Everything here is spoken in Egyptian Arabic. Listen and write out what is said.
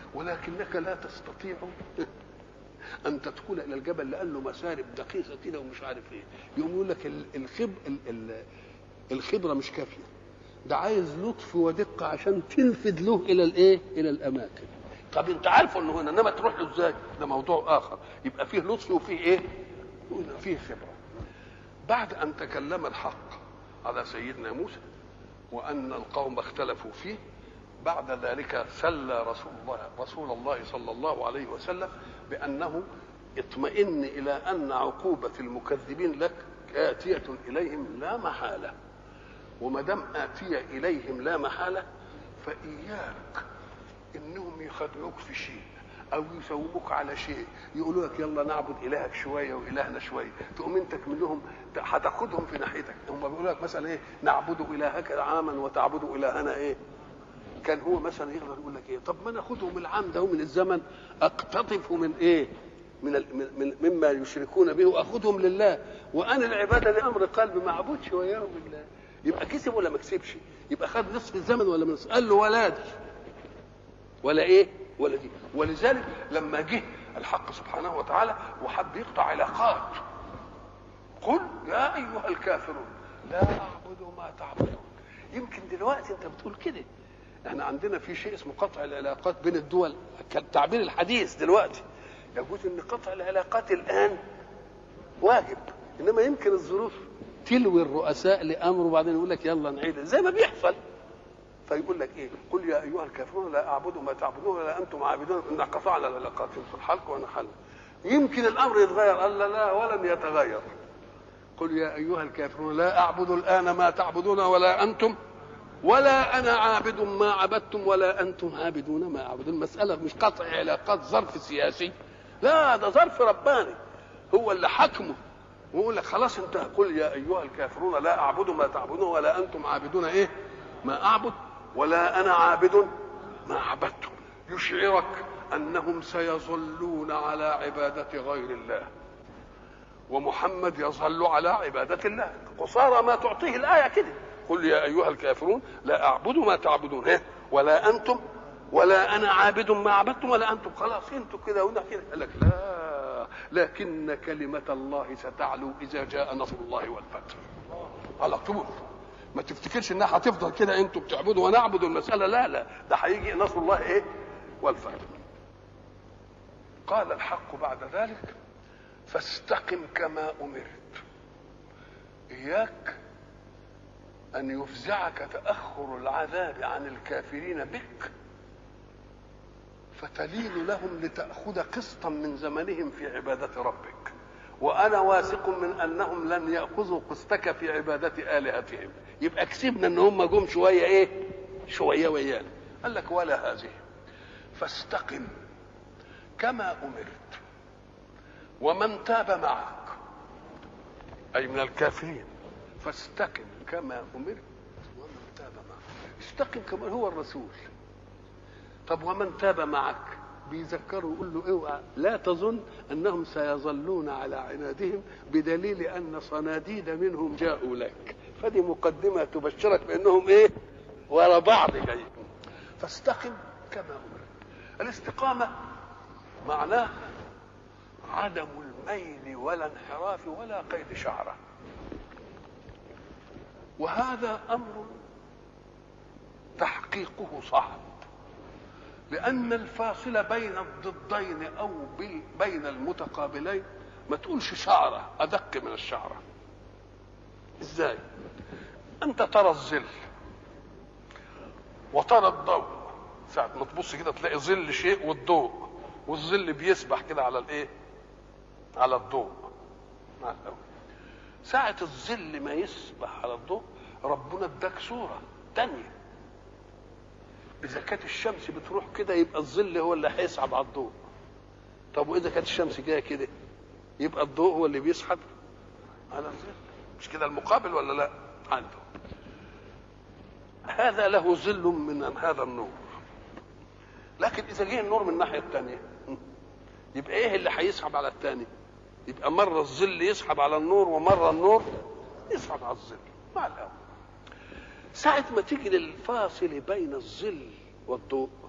ولكنك لا تستطيع ان تدخل الى الجبل لانه مسارب دقيقه كده ومش عارف ايه يقوم يقول لك ال- الخب ال- ال- الخبره مش كافيه ده عايز لطف ودقه عشان تنفذ له الى الايه الى الاماكن طب انت عارفه انه هنا انما تروح له ازاي ده موضوع اخر يبقى فيه لطف وفيه ايه فيه خبره بعد ان تكلم الحق على سيدنا موسى وان القوم اختلفوا فيه بعد ذلك سلى رسول الله رسول الله صلى الله عليه وسلم بانه اطمئن الى ان عقوبه المكذبين لك اتيه اليهم لا محاله وما دام اتيه اليهم لا محاله فاياك انهم يخدعوك في شيء او يسوموك على شيء يقولوا لك يلا نعبد الهك شويه والهنا شويه تقوم انت منهم هتاخدهم في ناحيتك هم بيقولوا لك مثلا ايه نعبد الهك عاما وتعبد الهنا ايه كان هو مثلا يقدر يقول لك ايه طب ما ناخدهم العام ده من الزمن اقتطف من ايه من, ال- من, من مما يشركون به واخذهم لله وانا العباده لامر قلبي ما اعبدش وياهم بالله يبقى كسب ولا ما كسبش يبقى خد نصف الزمن ولا من نصف قال له ولا دي ولا ايه ولا دي ولذلك لما جه الحق سبحانه وتعالى وحب يقطع علاقات قل يا ايها الكافرون لا اعبد ما تعبدون يمكن دلوقتي انت بتقول كده احنا عندنا في شيء اسمه قطع العلاقات بين الدول كالتعبير الحديث دلوقتي يجوز ان قطع العلاقات الان واجب انما يمكن الظروف تلوي الرؤساء لامر وبعدين يقول لك يلا نعيد زي ما بيحصل فيقول لك ايه قل يا ايها الكافرون لا اعبد ما تعبدون ولا انتم عابدون ان قطعنا العلاقات في الحلق وانا حل يمكن الامر يتغير قال لا, لا ولن يتغير قل يا ايها الكافرون لا اعبد الان ما تعبدون ولا انتم ولا انا عابد ما عبدتم ولا انتم عابدون ما اعبد المساله مش قطع علاقات ظرف سياسي لا ده ظرف رباني هو اللي حكمه ويقول لك خلاص انتهى قل يا ايها الكافرون لا اعبد ما تعبدون ولا انتم عابدون ايه ما اعبد ولا انا عابد ما عبدتم يشعرك انهم سيظلون على عباده غير الله ومحمد يظل على عبادة الله قصارى ما تعطيه الآية كده قل يا أيها الكافرون لا أعبد ما تعبدون إيه؟ ولا أنتم ولا أنا عابد ما عبدتم ولا أنتم خلاص أنتم كده وده كده قال لك لا لكن كلمة الله ستعلو إذا جاء نصر الله والفتح على طول ما تفتكرش انها هتفضل كده انتوا بتعبدوا ونعبد المساله لا لا ده هيجي نصر الله ايه والفتح قال الحق بعد ذلك فاستقم كما امرت اياك ان يفزعك تاخر العذاب عن الكافرين بك فتلين لهم لتاخذ قسطا من زمنهم في عباده ربك وانا واثق من انهم لن ياخذوا قسطك في عباده الهتهم يبقى كسبنا ان هم جم شويه ايه شويه ويانا قال لك ولا هذه فاستقم كما امرت ومن تاب معك اي من الكافرين فاستقم كما امرت ومن تاب معك استقم كما هو الرسول طب ومن تاب معك بيذكروا يقول له اوعى لا تظن انهم سيظلون على عنادهم بدليل ان صناديد منهم جاءوا لك فدي مقدمه تبشرك بانهم ايه ورا بعض جايين فاستقم كما امرت الاستقامه معناه عدم الميل ولا انحراف ولا قيد شعره وهذا امر تحقيقه صعب لان الفاصل بين الضدين او بين المتقابلين ما تقولش شعره ادق من الشعره ازاي انت ترى الظل وترى الضوء ساعة ما تبص كده تلاقي ظل شيء والضوء والظل بيسبح كده على الايه على الضوء مع الأول. ساعة الظل ما يسبح على الضوء ربنا اداك صورة تانية إذا كانت الشمس بتروح كده يبقى الظل هو اللي هيسحب على الضوء طب وإذا كانت الشمس جاية كده يبقى الضوء هو اللي بيسحب على الظل مش كده المقابل ولا لا عنده هذا له ظل من هذا النور لكن إذا جه النور من الناحية الثانية يبقى ايه اللي هيسحب على الثاني يبقى مره الظل يسحب على النور ومره النور يسحب على الظل مع الاول ساعة ما تيجي للفاصل بين الظل والضوء